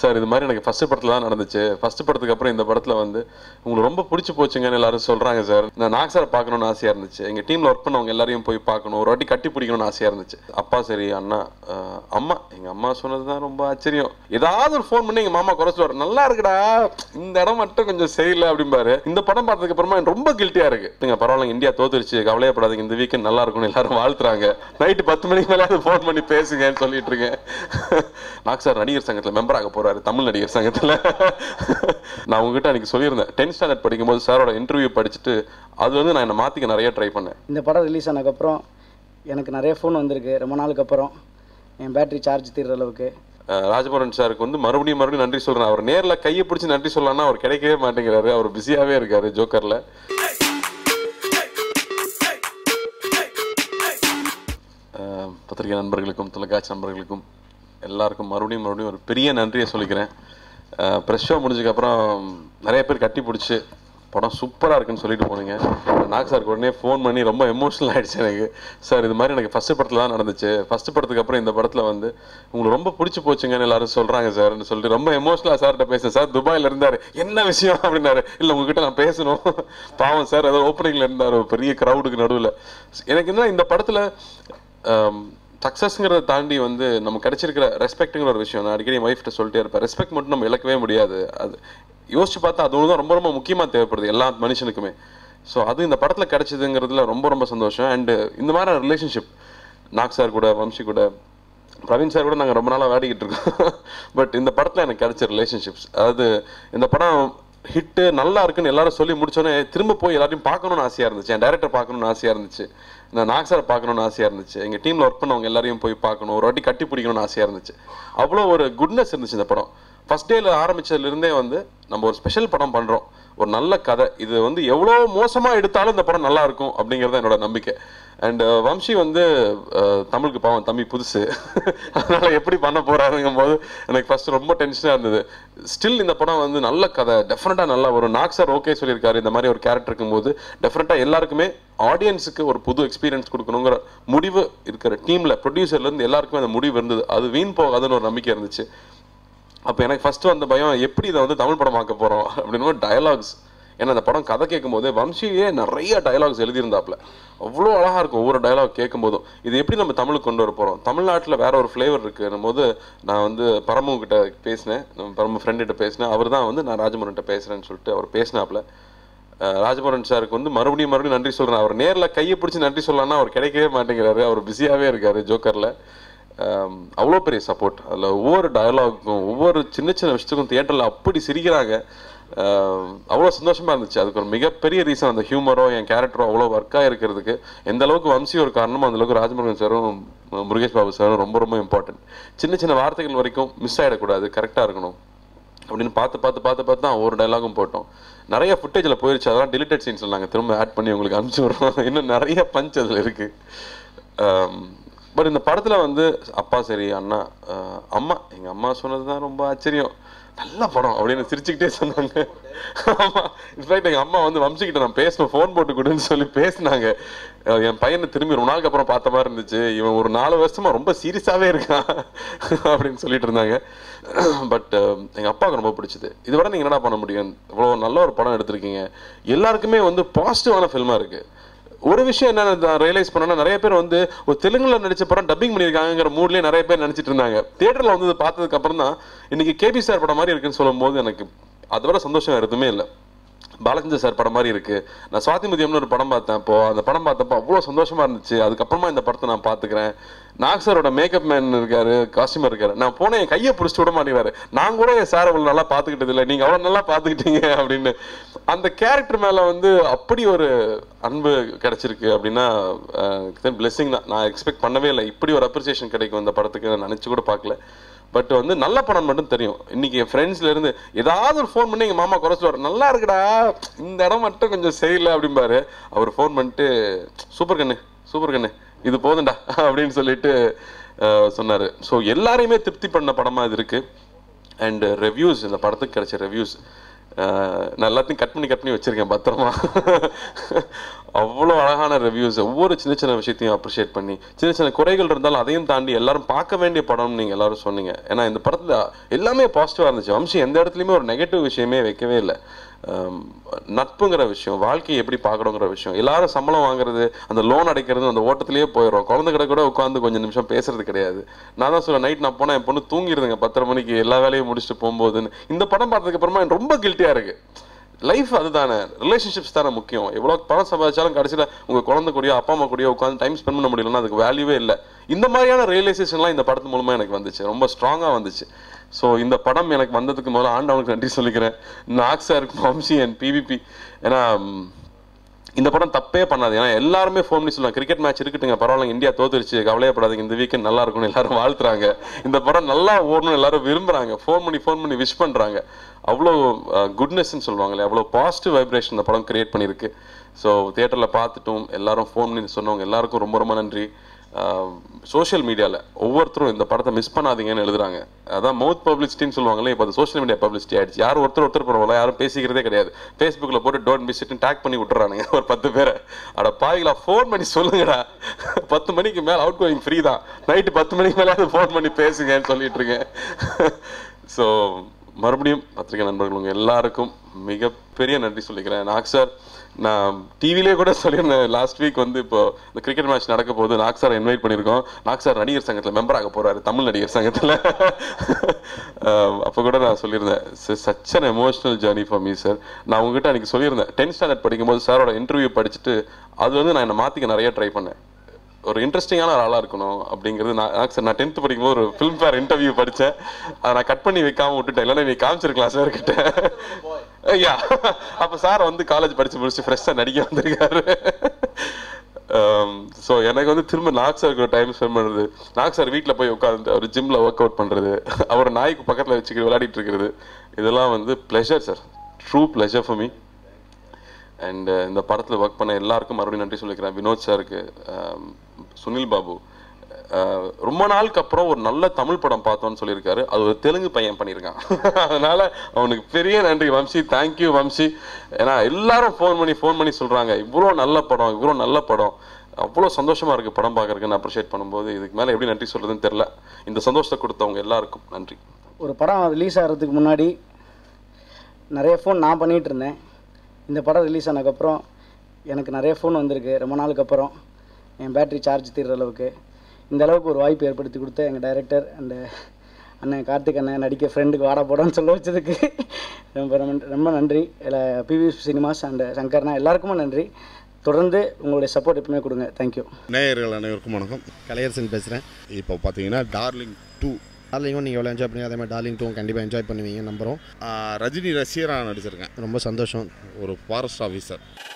sir இது மாதிரி எனக்கு ஃபர்ஸ்ட் படத்துல தான் நடந்துச்சு ஃபர்ஸ்ட் படத்துக்கு அப்புறம் இந்த படத்துல வந்து உங்களுக்கு ரொம்ப பிடிச்சி போச்சுங்கன்னு எல்லாரும் சொல்றாங்க சார் நான் நாக் சார் பார்க்கணும்னு ஆசையா இருந்துச்சு எங்க டீம்ல ஒர்க் பண்ணவங்க எல்லாரையும் போய் பார்க்கணும் ஒரு வாட்டி கட்டி பிடிக்கணும்னு ஆசையா இருந்துச்சு அப்பா சரி அண்ணா அஹ், அம்மா எங்க அம்மா சொன்னது தான் ரொம்ப ஆச்சரியம் ஏதாவது ஒரு ஃபோன் பண்ணி எங்க மாமா குறை சொல்லுவார் நல்லா இருக்குடா இந்த இடம் மட்டும் கொஞ்சம் சரியில்லை அப்படிம்பாரு இந்த படம் பார்த்ததுக்கு அப்புறமா எனக்கு ரொம்ப கில்ட்டியா இருக்கு நீங்க பரவாயில்ல இந்தியா தோத்துருச்சு கவலையப்படாதீங்க இந்த வீக்கெண்ட் நல்லா இருக்கும்னு எல்லாரும் வாழ்த்துறாங்க நைட்டு பத்து மணிக்கு மேலே ஃபோன் பண்ணி பேசுங்கன்னு சொல்லிட்டு இருக்கேன் நாக் சார் நடிகர் சங்கத்துல மெம்பர் ஆக போறாரு தமிழ் நடிகர் சங்கத்துல நான் உங்ககிட்ட அன்னைக்கு சொல்லியிருந்தேன் டென்த் ஸ்டாண்டர்ட் படிக்கும்போது சாரோட இன்டர்வியூ படிச்சுட்டு அது வந்து நான் என்னை மாத்திக்க நிறைய ட்ரை பண்ணேன் இந்த படம் ரிலீஸ் ஆனதுக்கப்புறம் எனக்கு நிறைய ஃபோன் வந்திருக்கு ரொம்ப நாளுக்கு அப்புறம் என் பேட்டரி சார்ஜ் தீர்ற அளவுக்கு அஹ் ராஜபவரன் சாருக்கு வந்து மறுபடியும் மறுபடியும் நன்றி சொல்றேன் அவர் நேர்ல கையை பிடிச்சி நன்றி சொல்லலாம்னா அவர் கிடைக்கவே மாட்டேங்கிறாரு அவர் பிஸியாவே இருக்காரு ஜோக்கர்ல அஹ் பத்திரிகை நண்பர்களுக்கும் தொலைக்காட்சி நண்பர்களுக்கும் எல்லாருக்கும் மறுபடியும் மறுபடியும் ஒரு பெரிய நன்றியை சொல்லிக்கிறேன் ப்ரெஷ் ஷோ முடிஞ்சதுக்கப்புறம் நிறைய பேர் கட்டி பிடிச்சி படம் சூப்பராக இருக்குன்னு சொல்லிட்டு போனீங்க நாக் சாருக்கு உடனே ஃபோன் பண்ணி ரொம்ப எமோஷனல் ஆயிடுச்சு எனக்கு சார் இது மாதிரி எனக்கு ஃபர்ஸ்ட் படத்தில் தான் நடந்துச்சு ஃபர்ஸ்ட் படத்துக்கு அப்புறம் இந்த படத்தில் வந்து உங்களுக்கு ரொம்ப பிடிச்சி போச்சுங்கன்னு எல்லாரும் சொல்கிறாங்க சார்னு சொல்லிட்டு ரொம்ப எமோஷனலாக சார்கிட்ட பேசுனேன் சார் துபாயில் இருந்தார் என்ன விஷயம் அப்படின்னாரு இல்லை உங்ககிட்ட நான் பேசணும் பாவம் சார் ஏதோ ஓப்பனிங்கில் இருந்தார் ஒரு பெரிய க்ரௌடுக்கு நடுவில் எனக்கு என்ன இந்த படத்தில் சக்ஸஸ்ங்கிறத தாண்டி வந்து நமக்கு கிடைச்சிருக்கிற ரெஸ்பெக்ட்டுங்கிற ஒரு விஷயம் நான் அடிக்கடி ஒய்ஃப்ட்ட சொல்லிட்டே இருப்பேன் ரெஸ்பெக்ட் மட்டும் நம்ம இழக்கவே முடியாது அது யோசிச்சு பார்த்தா அது ஒன்று தான் ரொம்ப ரொம்ப முக்கியமாக தேவைப்படுது எல்லா மனுஷனுக்குமே ஸோ அது இந்த படத்தில் கிடைச்சதுங்கிறதுல ரொம்ப ரொம்ப சந்தோஷம் அண்டு இந்த மாதிரி ரிலேஷன்ஷிப் நாக் சார் கூட வம்சி கூட பிரவீன் சார் கூட நாங்கள் ரொம்ப நாளாக விளையாடிக்கிட்டு இருக்கோம் பட் இந்த படத்தில் எனக்கு கிடைச்ச ரிலேஷன்ஷிப்ஸ் அதாவது இந்த படம் ஹிட்டு நல்லா இருக்குன்னு எல்லாரும் சொல்லி முடிச்சோன்னே திரும்ப போய் எல்லாரையும் பார்க்கணும்னு ஆசையாக இருந்துச்சு என் டேரக்டர் பார்க்கணும்னு ஆசையாக இருந்துச்சு நான் நாக் சார் பார்க்கணும்னு ஆசையாக இருந்துச்சு எங்கள் டீமில் ஒர்க் பண்ணவங்க எல்லாரையும் போய் பார்க்கணும் ஒரு வாட்டி கட்டி பிடிக்கணும்னு ஆசையாக இருந்துச்சு அவ்வளோ ஒரு குட்னஸ் இருந்துச்சு இந்த படம் ஃபர்ஸ்ட் டேல ஆரம்பிச்சதுலேருந்தே வந்து நம்ம ஒரு ஸ்பெஷல் படம் பண்ணுறோம் ஒரு நல்ல கதை இது வந்து எவ்வளோ மோசமாக எடுத்தாலும் இந்த படம் நல்லா இருக்கும் அப்படிங்கிறது என்னோட நம்பிக்கை அண்ட் வம்சி வந்து அஹ், தமிழுக்கு பாவம் தம்பி புதுசு அதனால எப்படி பண்ண போறாருங்கும் போது எனக்கு ஃபர்ஸ்ட் ரொம்ப டென்ஷனாக இருந்தது ஸ்டில் இந்த படம் வந்து நல்ல கதை டெஃபினட்டாக நல்லா வரும் நாக் சார் ஓகே சொல்லியிருக்காரு இந்த மாதிரி ஒரு கேரக்டர் இருக்கும்போது டெஃபினட்டாக எல்லாருக்குமே ஆடியன்ஸுக்கு ஒரு புது எக்ஸ்பீரியன்ஸ் கொடுக்கணுங்கிற முடிவு இருக்கிற டீமில் ப்ரொடியூசர்லேருந்து எல்லாருக்குமே அந்த முடிவு இருந்தது அது வீண் போகாதுன்னு ஒரு நம்பிக்கை இருந்துச்சு அப்போ எனக்கு ஃபர்ஸ்ட் வந்த பயம் எப்படி இதை வந்து தமிழ் படமாக்க போகிறோம் அப்படின்னு டயலாக்ஸ் ஏன்னா அந்த படம் கதை கேட்கும்போது வம்சியே நிறைய டயலாக்ஸ் எழுதியிருந்தாப்புல அவ்வளோ அழகாக இருக்கும் ஒவ்வொரு டயலாக் கேட்கும்போதும் இது எப்படி நம்ம தமிழுக்கு கொண்டு வர போகிறோம் தமிழ்நாட்டில் வேற ஒரு ஃப்ளேவர் இருக்குன்னும் போது நான் வந்து பரமு கிட்ட பேசினேன் நம்ம பரமு ஃப்ரெண்டுகிட்ட பேசினேன் அவர் தான் வந்து நான் ராஜமுருகிட்ட பேசுகிறேன்னு சொல்லிட்டு அவர் பேசினாப்புல அஹ் ராஜபவரன் சாருக்கு வந்து மறுபடியும் மறுபடியும் நன்றி சொல்கிறேன் அவர் நேரில் கையை பிடிச்சி நன்றி சொல்லலாம்னா அவர் கிடைக்கவே மாட்டேங்கிறாரு அவர் பிஸியாகவே இருக்காரு ஜோக்கரில் அவ்வளோ பெரிய சப்போர்ட் அதில் ஒவ்வொரு டயலாகும் ஒவ்வொரு சின்ன சின்ன விஷயத்துக்கும் தியேட்டரில் அப்படி சிரிக்கிறாங்க அஹ் அவ்வளோ சந்தோஷமாக இருந்துச்சு அதுக்கு ஒரு மிகப்பெரிய ரீசன் அந்த ஹியூமரோ என் கேரக்டரோ அவ்வளோ ஒர்க்காக இருக்கிறதுக்கு எந்த அளவுக்கு வம்சி ஒரு காரணமோ அந்த அளவுக்கு ராஜமுருகன் சாரும் முருகேஷ் பாபு சாரும் ரொம்ப ரொம்ப இம்பார்ட்டன்ட் சின்ன சின்ன வார்த்தைகள் வரைக்கும் மிஸ் ஆகிடக்கூடாது கரெக்டாக இருக்கணும் அப்படின்னு பார்த்து பார்த்து பார்த்து பார்த்து தான் ஒவ்வொரு டைலாகும் போட்டோம் நிறைய ஃபுட்டேஜில் போயிருச்சு அதெல்லாம் டிலிட்டட் சீன்ஸில் நாங்கள் திரும்ப ஆட் பண்ணி உங்களுக்கு அனுப்பிச்சி விட்றோம் இன்னும் நிறைய பஞ்ச் அதில் இருக்குது பட் இந்த படத்தில் வந்து அப்பா சரி அண்ணா அஹ் அம்மா எங்கள் அம்மா சொன்னது தான் ரொம்ப ஆச்சரியம் நல்ல படம் அப்படின்னு சிரிச்சுக்கிட்டே சொன்னாங்க ஆமாம் இன்ஃபேக்ட் எங்கள் அம்மா வந்து வம்சிக்கிட்ட நான் பேசணும் ஃபோன் போட்டு கொடுன்னு சொல்லி பேசினாங்க அஹ் என் பையனை திரும்பி ரொம்ப நாளுக்கு அப்புறம் பார்த்த மாதிரி இருந்துச்சு இவன் ஒரு நாலு வருஷமா ரொம்ப சீரியஸாகவே இருக்கான் அப்படின்னு சொல்லிட்டு இருந்தாங்க பட் எங்கள் அப்பாவுக்கு ரொம்ப பிடிச்சது இதை விட நீங்கள் என்னடா பண்ண முடியும் இவ்வளோ நல்ல ஒரு படம் எடுத்திருக்கீங்க எல்லாருக்குமே வந்து பாசிட்டிவான ஃபில்மாக இருக்குது ஒரு விஷயம் என்ன நான் ரியலைஸ் பண்ணேன்னா நிறைய பேர் வந்து ஒரு தெலுங்குல நடிச்ச படம் டப்பிங் பண்ணியிருக்காங்கிற மூட்லயே நிறைய பேர் நினைச்சிட்டு இருந்தாங்க தியேட்டர்ல வந்து இதை பார்த்ததுக்கு அப்புறம் தான் இன்னைக்கு கேபி சார் படம் மாதிரி இருக்குன்னு சொல்லும்போது எனக்கு அதை விட சந்தோஷம் வேற எதுவுமே இல்லை பாலச்சந்தர் சார் படம் மாதிரி இருக்கு நான் சுவாதி முதியம்னு ஒரு படம் பார்த்தேன் இப்போ அந்த படம் பார்த்தப்போ அவ்வளோ சந்தோஷமா இருந்துச்சு அதுக்கப்புறமா இந்த படத்தை நான் பார்த்துக்கிறேன் நாக் சாரோட மேக்கப் மேன் இருக்காரு காஸ்டியூமர் இருக்காரு நான் போனேன் என் கையை பிடிச்சிட்டு விட மாட்டேங்கிறாரு நான் கூட என் சார் அவ்வளோ நல்லா பார்த்துக்கிட்டது இல்லை நீங்க அவ்வளோ நல்லா பார்த்துக்கிட்டீங்க அப்படின்னு அந்த கேரக்டர் மேல வந்து அப்படி ஒரு அன்பு கிடைச்சிருக்கு அப்படின்னா பிளெஸிங் தான் நான் எக்ஸ்பெக்ட் பண்ணவே இல்லை இப்படி ஒரு அப்ரிசியேஷன் கிடைக்கும் இந்த படத்துக்கு நான் நினைச்சு கூட பார்க்கல பட் வந்து நல்ல படம் மட்டும் தெரியும் இன்னைக்கு என் ஃப்ரெண்ட்ஸ்ல இருந்து ஏதாவது ஒரு ஃபோன் பண்ணி எங்க மாமா குறை சொல்லுவார் நல்லா இருக்குடா இந்த இடம் மட்டும் கொஞ்சம் சரியில்லை அப்படிம்பாரு அவர் ஃபோன் பண்ணிட்டு சூப்பர் கண்ணு சூப்பர் கண்ணு இது போதும்டா அப்படின்னு சொல்லிட்டு அஹ், சொன்னாரு ஸோ எல்லாரையுமே திருப்தி பண்ண படமா இது இருக்கு அண்ட் ரெவ்யூஸ் இந்த படத்துக்கு கிடைச்ச ரெவ்யூஸ் அஹ் நான் எல்லாத்தையும் கட் பண்ணி கட் பண்ணி வச்சிருக்கேன் பத்திரமா அவ்வளோ அழகான ரிவ்யூஸ் ஒவ்வொரு சின்ன சின்ன விஷயத்தையும் அப்ரிஷியேட் பண்ணி சின்ன சின்ன குறைகள் இருந்தாலும் அதையும் தாண்டி எல்லாரும் பார்க்க வேண்டிய படம்னு நீங்கள் எல்லாரும் சொன்னீங்க ஏன்னா இந்த படத்தில் எல்லாமே பாசிட்டிவாக இருந்துச்சு வம்சி எந்த இடத்துலையுமே ஒரு நெகட்டிவ் விஷயமே வைக்கவே இல்லை ஆம், நட்புங்கிற விஷயம் வாழ்க்கையை எப்படி பார்க்கணுங்கிற விஷயம் எல்லாரும் சம்பளம் வாங்குறது அந்த லோன் அடைக்கிறது அந்த ஓட்டத்திலேயே போயிடும் குழந்தை கிட்ட கூட உட்காந்து கொஞ்சம் நிமிஷம் பேசுறது கிடையாது நான் தான் சொல்லுவேன் நைட் நான் போனால் என் பொண்ணு தூங்கிடுதுங்க பத்தரை மணிக்கு எல்லா வேலையும் முடிச்சுட்டு போகும்போதுன்னு இந்த படம் பார்த்ததுக்கு அப்புறமா எனக்கு ரொம்ப கில்ட்டியாக இருக்கு லைஃப் அதுதானே ரிலேஷன்ஷிப்ஸ் தானே முக்கியம் எவ்வளோ பணம் சம்பாதிச்சாலும் கடைசியில் உங்கள் குழந்தை கூடயோ அப்பா அம்மா கூடயோ உட்காந்து டைம் ஸ்பெண்ட் பண்ண முடியலன்னா அதுக்கு வேல்யூவே இல்லை இந்த மாதிரியான ரியலைசேஷன்லாம் இந்த படத்து மூலமாக எனக்கு வந்துச்சு ரொம்ப ஸ்ட்ராங்காக வந்துச்சு ஸோ இந்த படம் எனக்கு வந்ததுக்கு முதல்ல ஆண்டவனுக்கு நன்றி சொல்லிக்கிறேன் நாக் சாருக்கு வம்சி அண்ட் பிவிபி ஏன்னா ம், இந்த படம் தப்பே பண்ணாது ஏன்னா எல்லாருமே ஃபோன் பண்ணி சொல்லுவாங்க கிரிக்கெட் மேட்ச் இருக்கட்டுங்க பரவாயில்ல இந்தியா தோத்துருச்சு கவலையப்படாதீங்க இந்த வீக்கெண்ட் நல்லா இருக்கும்னு எல்லாரும் வாழ்த்துறாங்க இந்த படம் நல்லா ஓடணும்னு எல்லாரும் விரும்புறாங்க ஃபோன் பண்ணி ஃபோன் பண்ணி விஷ் பண்றாங்க அவ்வளோ குட்னஸ்ன்னு சொல்லுவாங்களே அவ்வளோ பாசிட்டிவ் வைப்ரேஷன் இந்த படம் கிரியேட் பண்ணியிருக்கு ஸோ தியேட்டரில் பார்த்துட்டும் எல்லாரும் ஃபோன் பண்ணி சொன்னவங்க எல்லாருக்கும் ரொம்ப ரொம்ப நன்றி சோஷியல் மீடியாவில் ஒவ்வொருத்தரும் இந்த படத்தை மிஸ் பண்ணாதீங்கன்னு எழுதுறாங்க அதான் மவுத் பப்ளிசிட்டின்னு சொல்லுவாங்களே இப்போ அது சோஷியல் மீடியா பப்ளிசிட்டி ஆயிடுச்சு யாரும் ஒருத்தர் ஒருத்தர் பரவாயில்ல யாரும் பேசிக்கிறதே கிடையாது ஃபேஸ்புக்கில் போட்டு டோன்ட் மிஸ் இட்னு டேக் பண்ணி விட்டுறானுங்க ஒரு பத்து பேரை அட பாவிகளா ஃபோன் பண்ணி சொல்லுங்கடா பத்து மணிக்கு மேலே அவுட் கோயிங் ஃப்ரீ தான் நைட்டு பத்து மணிக்கு மேலே அது ஃபோன் பண்ணி பேசுங்கன்னு சொல்லிட்டு இருக்கேன் ஸோ மறுபடியும் பத்திரிகை நண்பர்கள் உங்க எல்லாருக்கும் மிகப்பெரிய நன்றி சொல்லிக்கிறேன் நாக் சார் நான் டிவிலே கூட சொல்லியிருந்தேன் லாஸ்ட் வீக் வந்து இப்போ இந்த கிரிக்கெட் மேட்ச் நடக்க போது நாக் சார் இன்வைட் பண்ணியிருக்கோம் நாக் சார் நடிகர் சங்கத்தில் மெம்பர் ஆக போறாரு தமிழ் நடிகர் சங்கத்தில் அப்போ கூட நான் சொல்லியிருந்தேன் such an emotional journey for me sir நான் உங்ககிட்ட அன்னைக்கு சொல்லியிருந்தேன் டென்த் ஸ்டாண்டர்ட் படிக்கும்போது சாரோட இன்டர்வியூ படிச்சுட்டு அது வந்து நான் என்னை மாற்றிக்க நிறைய ட்ரை பண்ணேன் ஒரு இன்ட்ரெஸ்டிங்கான ஒரு ஆளாக இருக்கணும் அப்படிங்கிறது நான் நான் சார் நான் டென்த்து படிக்கும்போது ஒரு ஃபிலிம் ஃபேர் இன்டர்வியூ படித்தேன் அதை நான் கட் பண்ணி வைக்காம விட்டுட்டேன் இல்லைன்னா நீ காமிச்சிருக்கலாம் சார் கிட்ட ஐயா அப்போ சார் வந்து காலேஜ் படிச்சு முடிச்சு ஃப்ரெஷ்ஷாக நடிக்க வந்திருக்காரு ஸோ எனக்கு வந்து திரும்ப நாக் சாருக்கு டைம் ஸ்பெண்ட் பண்ணுறது நாக் சார் வீட்டில் போய் உட்காந்து அவர் ஜிம்மில் ஒர்க் அவுட் பண்ணுறது அவர் நாய்க்கு பக்கத்தில் வச்சுக்கிட்டு விளையாடிட்டு இருக்கிறது இதெல்லாம் வந்து pleasure sir true pleasure for me and இந்த படத்தில் ஒர்க் பண்ண எல்லாருக்கும் மறுபடியும் நன்றி சொல்லிக்கிறேன் வினோத் சாருக்கு ஆம், சுனில் பாபு ஆஹ், ரொம்ப நாளுக்கு அப்புறம் ஒரு நல்ல தமிழ் படம் பார்த்தோன்னு சொல்லியிருக்காரு அது ஒரு தெலுங்கு பையன் பண்ணியிருக்கான் அதனால அவனுக்கு பெரிய நன்றி வம்சி தேங்க்யூ வம்சி ஏன்னா எல்லாரும் ஃபோன் பண்ணி ஃபோன் பண்ணி சொல்கிறாங்க இவ்வளோ நல்ல படம் இவ்வளோ நல்ல படம் அவ்வளோ சந்தோஷமா இருக்கு படம் பார்க்கறதுக்கு அப்ரிஷியேட் பண்ணும்போது இதுக்கு மேலே எப்படி நன்றி சொல்றதுன்னு தெரில இந்த சந்தோஷத்தை கொடுத்தவங்க எல்லாருக்கும் நன்றி ஒரு படம் ரிலீஸ் ஆகிறதுக்கு முன்னாடி நிறைய ஃபோன் நான் பண்ணிகிட்டு இருந்தேன் இந்த படம் ரிலீஸ் ஆனதுக்கப்புறம் எனக்கு நிறைய ஃபோன் வந்திருக்கு ரொம்ப நாளுக்கு அப்புறம் என் பேட்டரி சார்ஜ் தீர்ற அளவுக்கு இந்த அளவுக்கு ஒரு வாய்ப்பு ஏற்படுத்தி கொடுத்த எங்கள் டைரக்டர் அண்டு அண்ணன் கார்த்திக் அண்ணன் நடிக்க ஃப்ரெண்டுக்கு வாடா போடான்னு சொல்ல வச்சதுக்கு ரொம்ப ரொம்ப ரொம்ப நன்றி இல்லை பிவி சினிமாஸ் அண்ட் சங்கர்னா எல்லாருக்குமே நன்றி தொடர்ந்து உங்களுடைய சப்போர்ட் எப்பவுமே கொடுங்க தேங்க்யூ நேயர்கள் அனைவருக்கும் வணக்கம் கலையரசன் பேசுகிறேன் இப்போ பார்த்தீங்கன்னா டார்லிங் டூ டார்லிங்கும் நீங்கள் எவ்வளோ என்ஜாய் பண்ணி அதே மாதிரி டார்லிங் டூவும் கண்டிப்பாக என்ஜாய் பண்ணுவீங்க நம்புகிறோம் ரஜினி ரசிகராக நடிச்சிருக்கேன் ரொம்ப சந்தோஷம் ஒரு ஃபாரஸ்ட் ஆஃபீஸர்